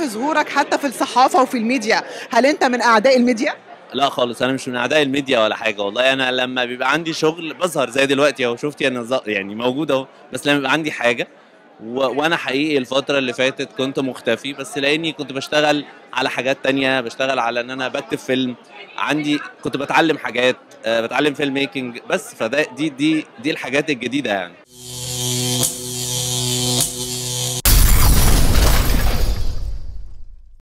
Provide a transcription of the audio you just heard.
في ظهورك حتى في الصحافه وفي الميديا هل انت من اعداء الميديا لا خالص انا مش من اعداء الميديا ولا حاجه والله انا لما بيبقى عندي شغل بظهر زي دلوقتي اهو شفتي انا ظ- يعني موجود اهو بس لما بيبقى عندي حاجه و... وانا حقيقي الفتره اللي فاتت كنت مختفي بس لاني كنت بشتغل على حاجات تانية بشتغل على ان انا بكتب فيلم عندي كنت بتعلم حاجات آه، بتعلم فيلم ميكنج بس فده دي دي دي الحاجات الجديده يعني